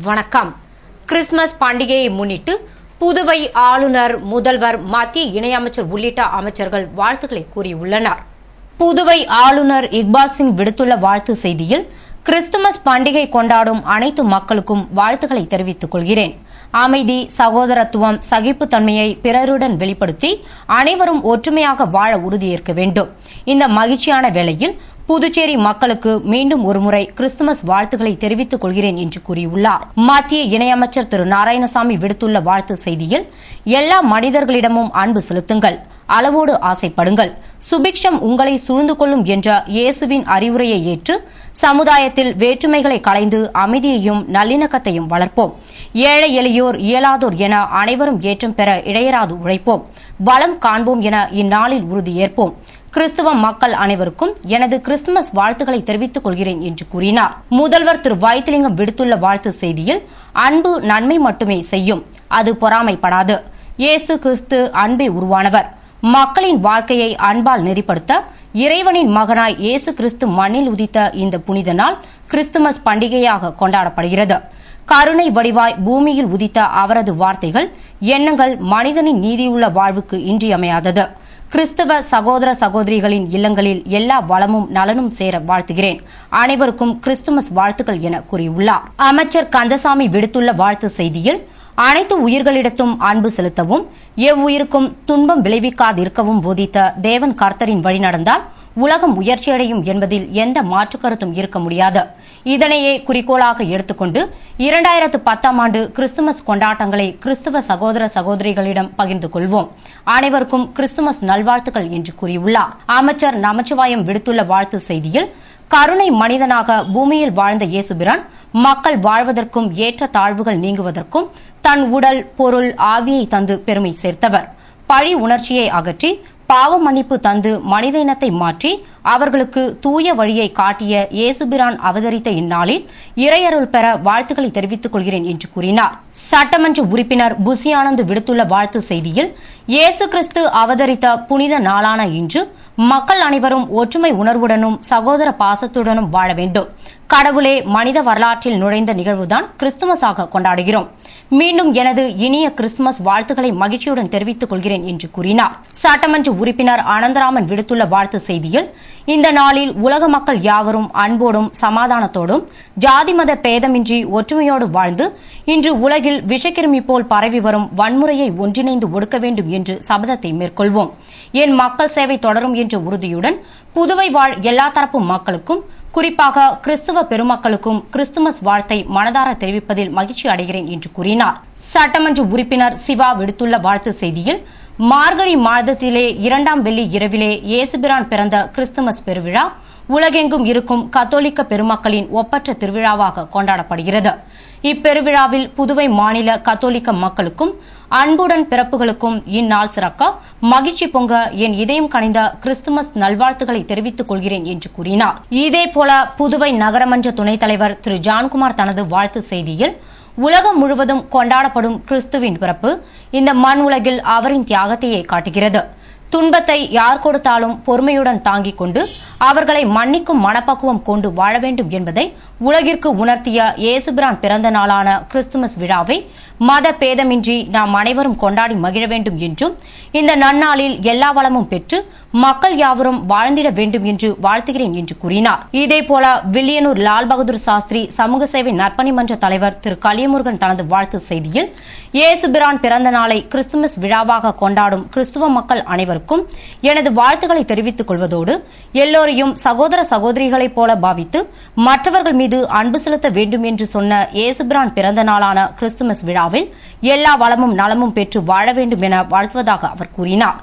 வணக்கம் கிறிஸ்துமஸ் பண்டிகையை முன்னிட்டு புதுவை ஆளுநர் முதல்வர் மத்திய இணையமைச்சர் உள்ளிட்ட அமைச்சர்கள் வாழ்த்துக்களை கூறியுள்ளனர் புதுவை ஆளுநர் இக்பால் சிங் விடுத்துள்ள வாழ்த்து செய்தியில் கிறிஸ்துமஸ் பண்டிகை கொண்டாடும் அனைத்து மக்களுக்கும் வாழ்த்துக்களை தெரிவித்துக் கொள்கிறேன் அமைதி சகோதரத்துவம் சகிப்புத்தன்மையை பிறருடன் வெளிப்படுத்தி அனைவரும் ஒற்றுமையாக வாழ உறுதியேற்க வேண்டும் இந்த மகிழ்ச்சியான வேளையில் புதுச்சேரி மக்களுக்கு மீண்டும் ஒருமுறை கிறிஸ்துமஸ் வாழ்த்துக்களை தெரிவித்துக் கொள்கிறேன் என்று கூறியுள்ளார் மத்திய இணையமைச்சர் திரு நாராயணசாமி விடுத்துள்ள வாழ்த்து செய்தியில் எல்லா மனிதர்களிடமும் அன்பு செலுத்துங்கள் அளவோடு ஆசைப்படுங்கள் சுபிக்ஷம் உங்களை சூழ்ந்து கொள்ளும் என்ற இயேசுவின் அறிவுரையை ஏற்று சமுதாயத்தில் வேற்றுமைகளை களைந்து அமைதியையும் நல்லிணக்கத்தையும் வளர்ப்போம் ஏழை எளியோர் இயலாதோர் என அனைவரும் ஏற்றம் பெற இடையராது உழைப்போம் வளம் காண்போம் என இந்நாளில் உறுதியேற்போம் கிறிஸ்துவ மக்கள் அனைவருக்கும் எனது கிறிஸ்துமஸ் வாழ்த்துக்களை தெரிவித்துக் கொள்கிறேன் என்று கூறினார் முதல்வர் திரு வைத்திலிங்கம் விடுத்துள்ள வாழ்த்து செய்தியில் அன்பு நன்மை மட்டுமே செய்யும் அது பொறாமைப்படாது இயேசு கிறிஸ்து அன்பே உருவானவர் மக்களின் வாழ்க்கையை அன்பால் நெறிப்படுத்த இறைவனின் மகனாய் இயேசு கிறிஸ்து மண்ணில் உதித்த இந்த புனித நாள் கிறிஸ்துமஸ் பண்டிகையாக கொண்டாடப்படுகிறது கருணை வடிவாய் பூமியில் உதித்த அவரது வார்த்தைகள் எண்ணங்கள் மனிதனின் நீதியுள்ள வாழ்வுக்கு இன்றியமையாதது கிறிஸ்தவ சகோதர சகோதரிகளின் இல்லங்களில் எல்லா வளமும் நலனும் சேர வாழ்த்துகிறேன் அனைவருக்கும் கிறிஸ்துமஸ் வாழ்த்துக்கள் என கூறியுள்ளார் அமைச்சர் கந்தசாமி விடுத்துள்ள வாழ்த்து செய்தியில் அனைத்து உயிர்களிடத்தும் அன்பு செலுத்தவும் எவ்வுயிருக்கும் துன்பம் விளைவிக்காதிருக்கவும் போதித்த தேவன் கர்த்தரின் வழி நடந்தால் உலகம் உயர்ச்சியடையும் என்பதில் எந்த மாற்று கருத்தும் இருக்க முடியாது இதனையே குறிக்கோளாக எடுத்துக்கொண்டு இரண்டாயிரத்து பத்தாம் ஆண்டு கிறிஸ்துமஸ் கொண்டாட்டங்களை கிறிஸ்துவ சகோதர சகோதரிகளிடம் பகிர்ந்து கொள்வோம் அனைவருக்கும் கிறிஸ்துமஸ் நல்வாழ்த்துக்கள் என்று கூறியுள்ளார் அமைச்சர் நமச்சிவாயம் விடுத்துள்ள வாழ்த்து செய்தியில் கருணை மனிதனாக பூமியில் வாழ்ந்த இயேசுபிரான் மக்கள் வாழ்வதற்கும் ஏற்ற தாழ்வுகள் நீங்குவதற்கும் தன் உடல் பொருள் ஆவியை தந்து பெருமை சேர்த்தவர் பழி உணர்ச்சியை அகற்றி பாவ மன்னிப்பு தந்து மனித இனத்தை மாற்றி அவர்களுக்கு தூய வழியை காட்டிய இயேசுபிரான் அவதரித்த இந்நாளில் இறையருள் பெற வாழ்த்துக்களை தெரிவித்துக் கொள்கிறேன் என்று கூறினார் சட்டமன்ற உறுப்பினர் புசி ஆனந்த் விடுத்துள்ள வாழ்த்து செய்தியில் இயேசு கிறிஸ்து அவதரித்த புனித நாளான இன்று மக்கள் அனைவரும் ஒற்றுமை உணர்வுடனும் சகோதர பாசத்துடனும் வாழ வேண்டும் கடவுளே மனித வரலாற்றில் நுழைந்த நிகழ்வுதான் கிறிஸ்துமஸாக கொண்டாடுகிறோம் மீண்டும் எனது இனிய கிறிஸ்துமஸ் வாழ்த்துக்களை மகிழ்ச்சியுடன் தெரிவித்துக் கொள்கிறேன் என்று கூறினார் சட்டமன்ற உறுப்பினர் அனந்தராமன் விடுத்துள்ள வாழ்த்து செய்தியில் இந்த நாளில் உலக மக்கள் யாவரும் அன்போடும் சமாதானத்தோடும் ஜாதி மத பேதமின்றி ஒற்றுமையோடு வாழ்ந்து இன்று உலகில் விஷக்கிருமி போல் பரவி வரும் வன்முறையை ஒன்றிணைந்து ஒடுக்க வேண்டும் என்று சபதத்தை மேற்கொள்வோம் என் மக்கள் சேவை தொடரும் என்ற உறுதியுடன் புதுவை வாழ் எல்லா தரப்பு மக்களுக்கும் குறிப்பாக கிறிஸ்துவ பெருமக்களுக்கும் கிறிஸ்துமஸ் வாழ்த்தை மனதார தெரிவிப்பதில் மகிழ்ச்சி அடைகிறேன் என்று கூறினார் சட்டமன்ற உறுப்பினர் சிவா விடுத்துள்ள வாழ்த்து செய்தியில் மார்கழி மாதத்திலே இரண்டாம் வெள்ளி இரவிலே இயேசுபிரான் பிறந்த கிறிஸ்துமஸ் பெருவிழா உலகெங்கும் இருக்கும் கத்தோலிக்க பெருமக்களின் ஒப்பற்ற திருவிழாவாக கொண்டாடப்படுகிறது இப்பெருவிழாவில் புதுவை மாநில கத்தோலிக்க மக்களுக்கும் அன்புடன் பிறப்புகளுக்கும் இந்நாள் சிறக்க மகிழ்ச்சி பொங்க என் இதயம் கணிந்த கிறிஸ்துமஸ் நல்வாழ்த்துக்களை தெரிவித்துக் கொள்கிறேன் என்று கூறினார் இதேபோல புதுவை நகரமன்ற துணைத் தலைவர் திரு ஜான்குமார் தனது வாழ்த்து செய்தியில் உலகம் முழுவதும் கொண்டாடப்படும் கிறிஸ்துவின் பிறப்பு இந்த மண் உலகில் அவரின் தியாகத்தையே காட்டுகிறது துன்பத்தை யார் கொடுத்தாலும் பொறுமையுடன் தாங்கிக் கொண்டு அவர்களை மன்னிக்கும் மனப்பக்குவம் கொண்டு வாழ வேண்டும் என்பதை உலகிற்கு உணர்த்திய இயேசுபிரான் பிறந்த நாளான கிறிஸ்துமஸ் விழாவை மத பேதமின்றி நாம் அனைவரும் கொண்டாடி மகிழ வேண்டும் என்றும் இந்த நன்னாளில் எல்லா வளமும் பெற்று மக்கள் யாவரும் வாழ்ந்திட வேண்டும் என்று வாழ்த்துகிறேன் என்று கூறினார் இதேபோல வில்லியனூர் லால் பகதூர் சாஸ்திரி சமூக சேவை நற்பணி மன்ற தலைவர் திரு கலியமுருகன் தனது வாழ்த்து செய்தியில் இயேசுபிரான் பிறந்த நாளை கிறிஸ்துமஸ் விழாவாக கொண்டாடும் கிறிஸ்துவ மக்கள் அனைவருக்கும் எனது வாழ்த்துக்களை தெரிவித்துக் கொள்வதோடு எல்லோரையும் சகோதர சகோதரிகளைப் போல பாவித்து மற்றவர்கள் மீது அன்பு செலுத்த வேண்டும் என்று சொன்ன இயேசுபிரான் பிறந்த நாளான கிறிஸ்துமஸ் விழாவில் எல்லா வளமும் நலமும் பெற்று வாழ வேண்டும் என வாழ்த்துவதாக அவர் கூறினார்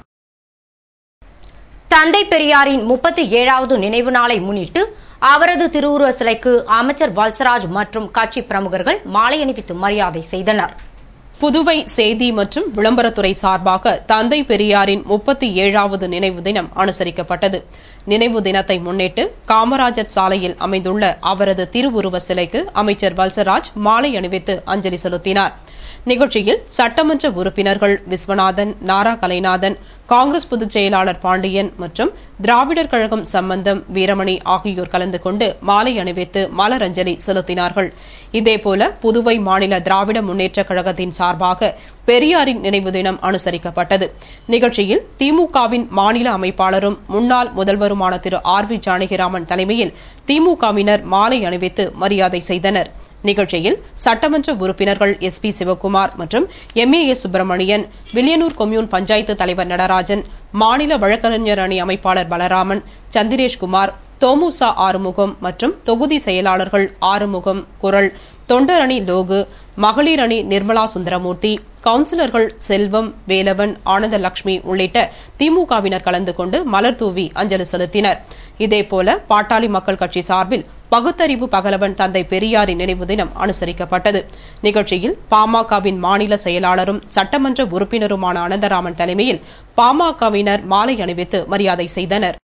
தந்தை பெரியாரின் முப்பத்தி ஏழாவது நினைவு நாளை முன்னிட்டு அவரது திருவுருவ சிலைக்கு அமைச்சர் வல்சராஜ் மற்றும் கட்சி பிரமுகர்கள் மாலை அணிவித்து மரியாதை செய்தனர் புதுவை செய்தி மற்றும் விளம்பரத்துறை சார்பாக தந்தை பெரியாரின் முப்பத்தி ஏழாவது நினைவு தினம் அனுசரிக்கப்பட்டது நினைவு தினத்தை முன்னிட்டு காமராஜர் சாலையில் அமைந்துள்ள அவரது திருவுருவ சிலைக்கு அமைச்சர் வல்சராஜ் மாலை அணிவித்து அஞ்சலி செலுத்தினார் நிகழ்ச்சியில் சட்டமன்ற உறுப்பினர்கள் விஸ்வநாதன் நாரா கலைநாதன் காங்கிரஸ் பொதுச் செயலாளர் பாண்டியன் மற்றும் திராவிடர் கழகம் சம்பந்தம் வீரமணி ஆகியோர் கலந்து கொண்டு மாலை அணிவித்து மலரஞ்சலி செலுத்தினார்கள் இதேபோல புதுவை மாநில திராவிட முன்னேற்றக் கழகத்தின் சார்பாக பெரியாரின் நினைவு தினம் அனுசரிக்கப்பட்டது நிகழ்ச்சியில் திமுகவின் மாநில அமைப்பாளரும் முன்னாள் முதல்வருமான திரு ஆர் வி ஜானகிராமன் தலைமையில் திமுகவினர் மாலை அணிவித்து மரியாதை செய்தனர் நிகழ்ச்சியில் சட்டமன்ற உறுப்பினர்கள் எஸ் பி சிவக்குமார் மற்றும் M A S Subramanian Villianur commune panchayat தலைவர் நடராஜன் மாநில வழக்கறிஞர் அணி அமைப்பாளர் பலராமன் சந்திரேஷ்குமார் தோமுசா ஆறுமுகம் மற்றும் தொகுதி செயலாளர்கள் ஆறுமுகம் குரல் தொண்டர் அணி லோகு மகளிர் அணி நிர்மலா சுந்தரமூர்த்தி கவுன்சிலர்கள் செல்வம் வேலவன் ஆனந்தலட்சுமி உள்ளிட்ட திமுகவினர் கலந்து கொண்டு மலர் தூவி அஞ்சலி செலுத்தினர் இதேபோல பாட்டாளி மக்கள் கட்சி சார்பில் பகுத்தறிவு பகலவன் தந்தை பெரியாரின் நினைவு தினம் அனுசரிக்கப்பட்டது நிகழ்ச்சியில் பாமகவின் மாநில செயலாளரும் சட்டமன்ற உறுப்பினருமான அனந்தராமன் தலைமையில் பாமகவினர் மாலை அணிவித்து மரியாதை செய்தனர்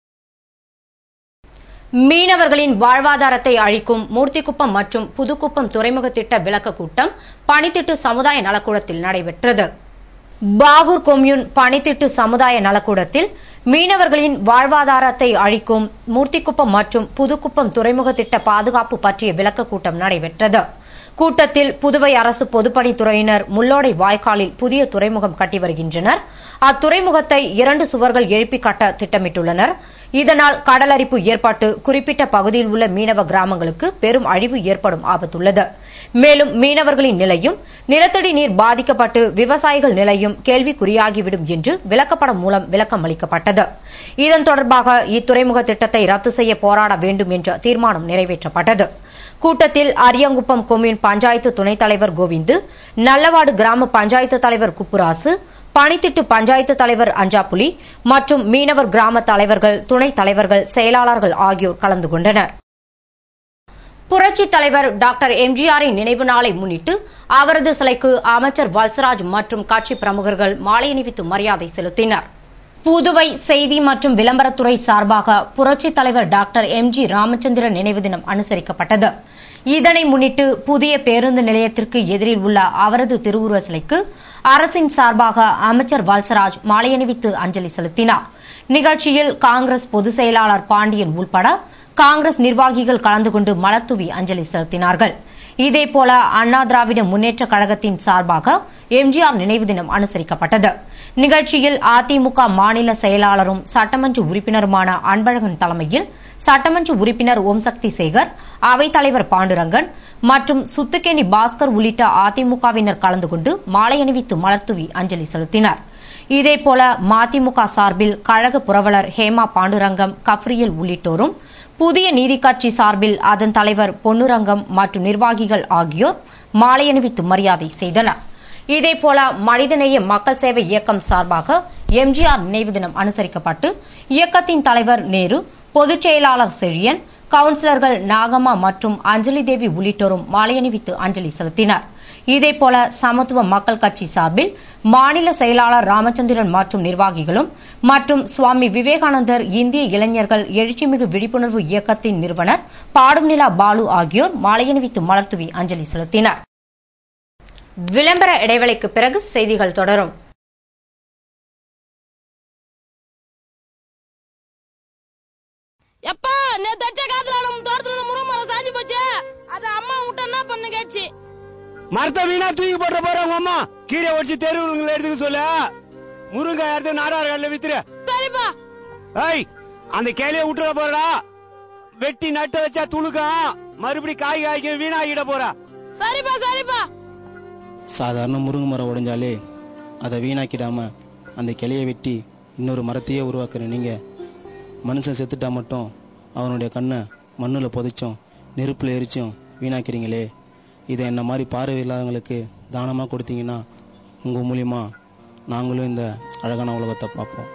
மீனவர்களின் வாழ்வாதாரத்தை அழிக்கும் மூர்த்திக்குப்பம் மற்றும் புதுக்குப்பம் துறைமுக திட்ட விளக்க கூட்டம் பணித்திட்டு சமுதாய நலக்கூடத்தில் நடைபெற்றது பாகூர் கொம்யூன் பணித்திட்டு சமுதாய நலக்கூடத்தில் மீனவர்களின் வாழ்வாதாரத்தை அழிக்கும் மூர்த்திக்குப்பம் மற்றும் புதுக்குப்பம் துறைமுக திட்ட பாதுகாப்பு பற்றிய விளக்க கூட்டம் நடைபெற்றது கூட்டத்தில் புதுவை அரசு பொதுப்பணித்துறையினர் முள்ளோடை வாய்க்காலில் புதிய துறைமுகம் கட்டி வருகின்றனர் அத்துறைமுகத்தை இரண்டு சுவர்கள் எழுப்பி கட்ட திட்டமிட்டுள்ளனர் இதனால் கடலரிப்பு ஏற்பட்டு குறிப்பிட்ட பகுதியில் உள்ள மீனவ கிராமங்களுக்கு பெரும் அழிவு ஏற்படும் ஆபத்துள்ளது மேலும் மீனவர்களின் நிலையும் நிலத்தடி நீர் பாதிக்கப்பட்டு விவசாயிகள் நிலையும் கேள்விக்குறியாகிவிடும் என்று விளக்கப்படம் மூலம் விளக்கம் அளிக்கப்பட்டது இதன் தொடர்பாக இத்துறைமுக திட்டத்தை ரத்து செய்ய போராட வேண்டும் என்ற தீர்மானம் நிறைவேற்றப்பட்டது கூட்டத்தில் அரியங்குப்பம் கொம்யூன் பஞ்சாயத்து துணைத் தலைவர் கோவிந்து நல்லவாடு கிராம பஞ்சாயத்து தலைவர் குப்புராசு பணித்திட்டு பஞ்சாயத்து தலைவர் அஞ்சாப்புலி மற்றும் மீனவர் கிராம தலைவர்கள் துணைத் தலைவர்கள் செயலாளர்கள் ஆகியோர் கலந்து கொண்டனர் புரட்சித் தலைவர் டாக்டர் எம்ஜிஆரின் நினைவு நாளை முன்னிட்டு அவரது சிலைக்கு அமைச்சர் வல்சராஜ் மற்றும் கட்சி பிரமுகர்கள் மாலை அணிவித்து மரியாதை செலுத்தினர் புதுவை செய்தி மற்றும் விளம்பரத்துறை சார்பாக புரட்சித் தலைவர் டாக்டர் எம் ஜி ராமச்சந்திரன் நினைவு தினம் அனுசரிக்கப்பட்டது இதனை முன்னிட்டு புதிய பேருந்து நிலையத்திற்கு எதிரில் உள்ள அவரது திருவுருவ சிலைக்கு அரசின் சார்பாக அமைச்சர் வல்சராஜ் மாலை அணிவித்து அஞ்சலி செலுத்தினார் நிகழ்ச்சியில் காங்கிரஸ் பொதுச் செயலாளர் பாண்டியன் உள்பட காங்கிரஸ் நிர்வாகிகள் கலந்து கொண்டு மலர்தூவி அஞ்சலி செலுத்தினார்கள் இதேபோல அண்ணா திராவிட முன்னேற்றக் கழகத்தின் சார்பாக எம்ஜிஆர் நினைவு தினம் அனுசரிக்கப்பட்டது நிகழ்ச்சியில் அதிமுக மாநில செயலாளரும் சட்டமன்ற உறுப்பினருமான அன்பழகன் தலைமையில் சட்டமன்ற உறுப்பினர் ஓம் சக்தி சேகர் அவைத்தலைவர் பாண்டுரங்கன் மற்றும் சுத்துக்கேணி பாஸ்கர் உள்ளிட்ட அதிமுகவினர் கலந்து கொண்டு மாலை அணிவித்து மலர்தூவி அஞ்சலி செலுத்தினர் இதேபோல மதிமுக சார்பில் கழக புரவலர் ஹேமா பாண்டுரங்கம் கஃப்ரியல் உள்ளிட்டோரும் புதிய நீதிக் கட்சி சார்பில் அதன் தலைவர் பொன்னுரங்கம் மற்றும் நிர்வாகிகள் ஆகியோர் மாலை அணிவித்து மரியாதை செய்தனர் இதேபோல மனிதநேய மக்கள் சேவை இயக்கம் சார்பாக எம்ஜிஆர் நினைவு தினம் அனுசரிக்கப்பட்டு இயக்கத்தின் தலைவர் நேரு பொதுச் செயலாளர் செழியன் கவுன்சிலர்கள் நாகம்மா மற்றும் அஞ்சலி தேவி உள்ளிட்டோரும் மாலை அணிவித்து அஞ்சலி செலுத்தினர் இதேபோல சமத்துவ மக்கள் கட்சி சார்பில் மாநில செயலாளர் ராமச்சந்திரன் மற்றும் நிர்வாகிகளும் மற்றும் சுவாமி விவேகானந்தர் இந்திய இளைஞர்கள் எழுச்சிமிகு விழிப்புணர்வு இயக்கத்தின் நிறுவனர் பாடும் நிலா பாலு ஆகியோர் மாலை அணிவித்து மலர்தூவி அஞ்சலி செலுத்தினர் விளம்பர இடைவேளைக்கு பிறகு செய்திகள் தொடரும் எப்பா நேத்து அடிச்ச காத்துல நம்ம தோட்டத்துல முருங்கை மரம் சாஞ்சி போச்சு அது அம்மா விட்டு என்ன பண்ணு கேச்சு மரத்தை வீணா தூக்கி போட்டு போறவங்க அம்மா கீரை ஒடிச்சு தெருவுங்களை எடுத்துக்க சொல்லு முருங்கை எடுத்து நாடார் கடையில வித்துரு சரிப்பா ஏய் அந்த கிளைய விட்டுற போறா வெட்டி நட்டு வச்சா துளுக்கம் மறுபடி காய் காய்க்க வீணாகிட போறா சரிப்பா சரிப்பா சாதாரண முருங்கை மரம் உடைஞ்சாலே அதை வீணாக்கிடாம அந்த கிளையை வெட்டி இன்னொரு மரத்தையே உருவாக்குற நீங்கள் மனுஷன் செத்துட்டா மட்டும் அவனுடைய கண்ணை மண்ணில் புதைச்சும் நெருப்பில் எரிச்சும் வீணாக்கிறீங்களே இதை என்ன மாதிரி பார்வை இல்லாதவங்களுக்கு தானமாக கொடுத்தீங்கன்னா உங்கள் மூலியமா நாங்களும் இந்த அழகான உலகத்தை பார்ப்போம்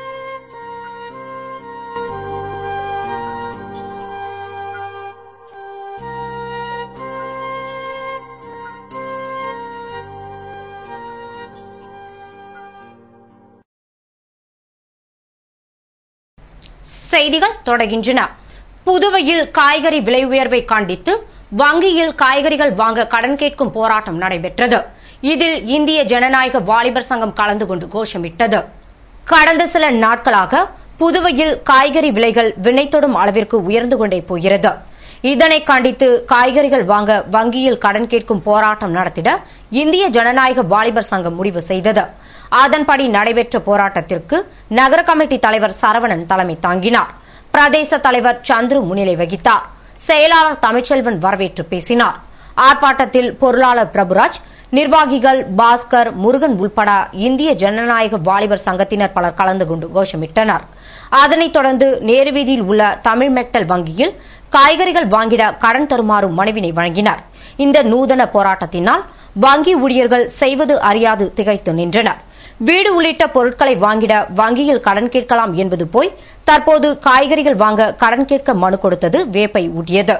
செய்திகள் தொடர்கின்றன புதுவையில் காய்கறி விலை உயர்வை கண்டித்து வங்கியில் காய்கறிகள் வாங்க கடன் கேட்கும் போராட்டம் நடைபெற்றது இதில் இந்திய ஜனநாயக வாலிபர் சங்கம் கலந்து கொண்டு கோஷமிட்டது கடந்த சில நாட்களாக புதுவையில் காய்கறி விலைகள் வினைத்தொடும் அளவிற்கு உயர்ந்து கொண்டே போகிறது இதனை கண்டித்து காய்கறிகள் வாங்க வங்கியில் கடன் கேட்கும் போராட்டம் நடத்திட இந்திய ஜனநாயக வாலிபர் சங்கம் முடிவு செய்தது அதன்படி நடைபெற்ற போராட்டத்திற்கு நகர கமிட்டி தலைவர் சரவணன் தலைமை தாங்கினார் பிரதேச தலைவர் சந்துரு முன்னிலை வகித்தார் செயலாளர் தமிழ்ச்செல்வன் வரவேற்று பேசினார் ஆர்ப்பாட்டத்தில் பொருளாளர் பிரபுராஜ் நிர்வாகிகள் பாஸ்கர் முருகன் உள்பட இந்திய ஜனநாயக வாலிபர் சங்கத்தினர் பலர் கலந்து கொண்டு கோஷமிட்டனர் அதனைத் தொடர்ந்து நேருவீதியில் உள்ள தமிழ் மெக்டல் வங்கியில் காய்கறிகள் வாங்கிட கடன் தருமாறு மனுவினை வழங்கினர் இந்த நூதன போராட்டத்தினால் வங்கி ஊழியர்கள் செய்வது அறியாது திகைத்து நின்றனர் வீடு உள்ளிட்ட பொருட்களை வாங்கிட வங்கியில் கடன் கேட்கலாம் என்பது போய் தற்போது காய்கறிகள் வாங்க கடன் கேட்க மனு கொடுத்தது வேப்பை ஊட்டியது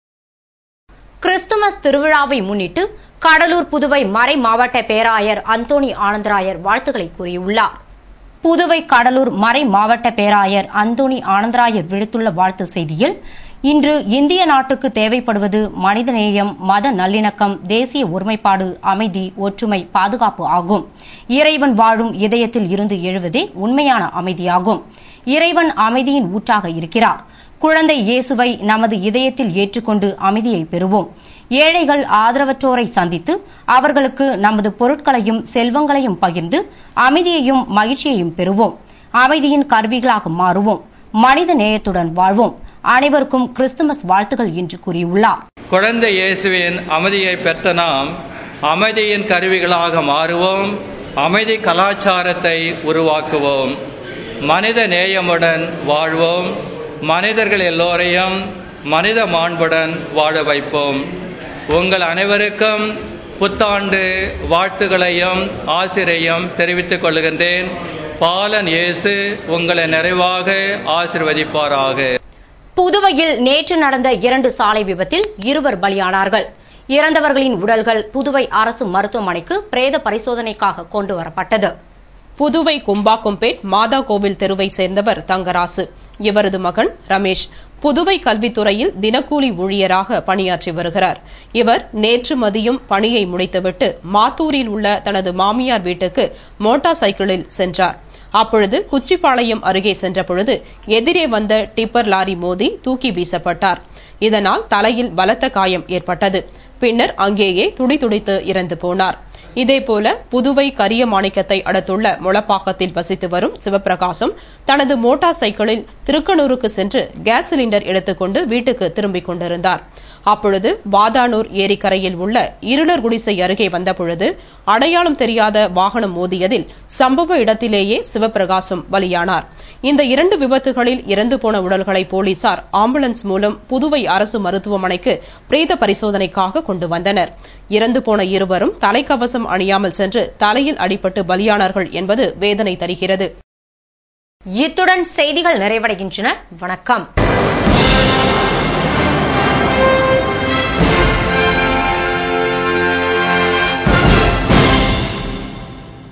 கிறிஸ்துமஸ் திருவிழாவை முன்னிட்டு கடலூர் புதுவை மறை மாவட்ட பேராயர் அந்தோணி ஆனந்தராயர் வாழ்த்துக்களை கூறியுள்ளார் புதுவை கடலூர் மறை மாவட்ட பேராயர் அந்தோணி ஆனந்தராயர் விடுத்துள்ள வாழ்த்து செய்தியில் இன்று இந்திய நாட்டுக்கு தேவைப்படுவது மனிதநேயம் மத நல்லிணக்கம் தேசிய ஒருமைப்பாடு அமைதி ஒற்றுமை பாதுகாப்பு ஆகும் இறைவன் வாழும் இதயத்தில் இருந்து எழுவதே உண்மையான அமைதியாகும் இறைவன் அமைதியின் ஊற்றாக இருக்கிறார் குழந்தை இயேசுவை நமது இதயத்தில் ஏற்றுக்கொண்டு அமைதியை பெறுவோம் ஏழைகள் ஆதரவற்றோரை சந்தித்து அவர்களுக்கு நமது பொருட்களையும் செல்வங்களையும் பகிர்ந்து அமைதியையும் மகிழ்ச்சியையும் பெறுவோம் அமைதியின் கருவிகளாக மாறுவோம் மனித நேயத்துடன் வாழ்வோம் அனைவருக்கும் கிறிஸ்துமஸ் வாழ்த்துகள் என்று கூறியுள்ளார் குழந்தை இயேசுவின் அமைதியை பெற்ற நாம் அமைதியின் கருவிகளாக மாறுவோம் அமைதி கலாச்சாரத்தை உருவாக்குவோம் மனித நேயமுடன் வாழ்வோம் மனிதர்கள் எல்லோரையும் மனித மாண்புடன் வாழ வைப்போம் உங்கள் அனைவருக்கும் புத்தாண்டு வாழ்த்துகளையும் ஆசிரையும் தெரிவித்துக் கொள்கின்றேன் பாலன் இயேசு உங்களை நிறைவாக ஆசிர்வதிப்பாராக புதுவையில் நேற்று நடந்த இரண்டு சாலை விபத்தில் இருவர் பலியானார்கள் இறந்தவர்களின் உடல்கள் புதுவை அரசு மருத்துவமனைக்கு பிரேத பரிசோதனைக்காக கொண்டு வரப்பட்டது புதுவை கும்பாக்கும்பேட் மாதா கோவில் தெருவை சேர்ந்தவர் தங்கராசு இவரது மகன் ரமேஷ் புதுவை கல்வித்துறையில் தினக்கூலி ஊழியராக பணியாற்றி வருகிறார் இவர் நேற்று மதியம் பணியை முடித்துவிட்டு மாத்தூரில் உள்ள தனது மாமியார் வீட்டுக்கு மோட்டார் சைக்கிளில் சென்றார் அப்பொழுது குச்சிப்பாளையம் அருகே சென்றபொழுது எதிரே வந்த டிப்பர் லாரி மோதி தூக்கி வீசப்பட்டார் இதனால் தலையில் பலத்த காயம் ஏற்பட்டது பின்னர் அங்கேயே துடிதுடித்து இறந்து போனார் இதேபோல புதுவை கரியமாணிக்கத்தை அடுத்துள்ள முளப்பாக்கத்தில் வசித்து வரும் சிவபிரகாசம் தனது மோட்டார் சைக்கிளில் திருக்கனூருக்கு சென்று கேஸ் சிலிண்டர் எடுத்துக்கொண்டு வீட்டுக்கு திரும்பிக் கொண்டிருந்தார் அப்பொழுது வாதானூர் ஏரிக்கரையில் உள்ள இருளர் குடிசை அருகே வந்தபொழுது அடையாளம் தெரியாத வாகனம் மோதியதில் சம்பவ இடத்திலேயே சிவபிரகாசம் பலியானார் இந்த இரண்டு விபத்துகளில் இறந்து போன உடல்களை போலீசார் ஆம்புலன்ஸ் மூலம் புதுவை அரசு மருத்துவமனைக்கு பிரேத பரிசோதனைக்காக கொண்டு வந்தனர் இறந்து போன இருவரும் தலைக்கவசம் அணியாமல் சென்று தலையில் அடிபட்டு பலியானார்கள் என்பது வேதனை தருகிறது இத்துடன் செய்திகள் நிறைவடைகின்றன வணக்கம்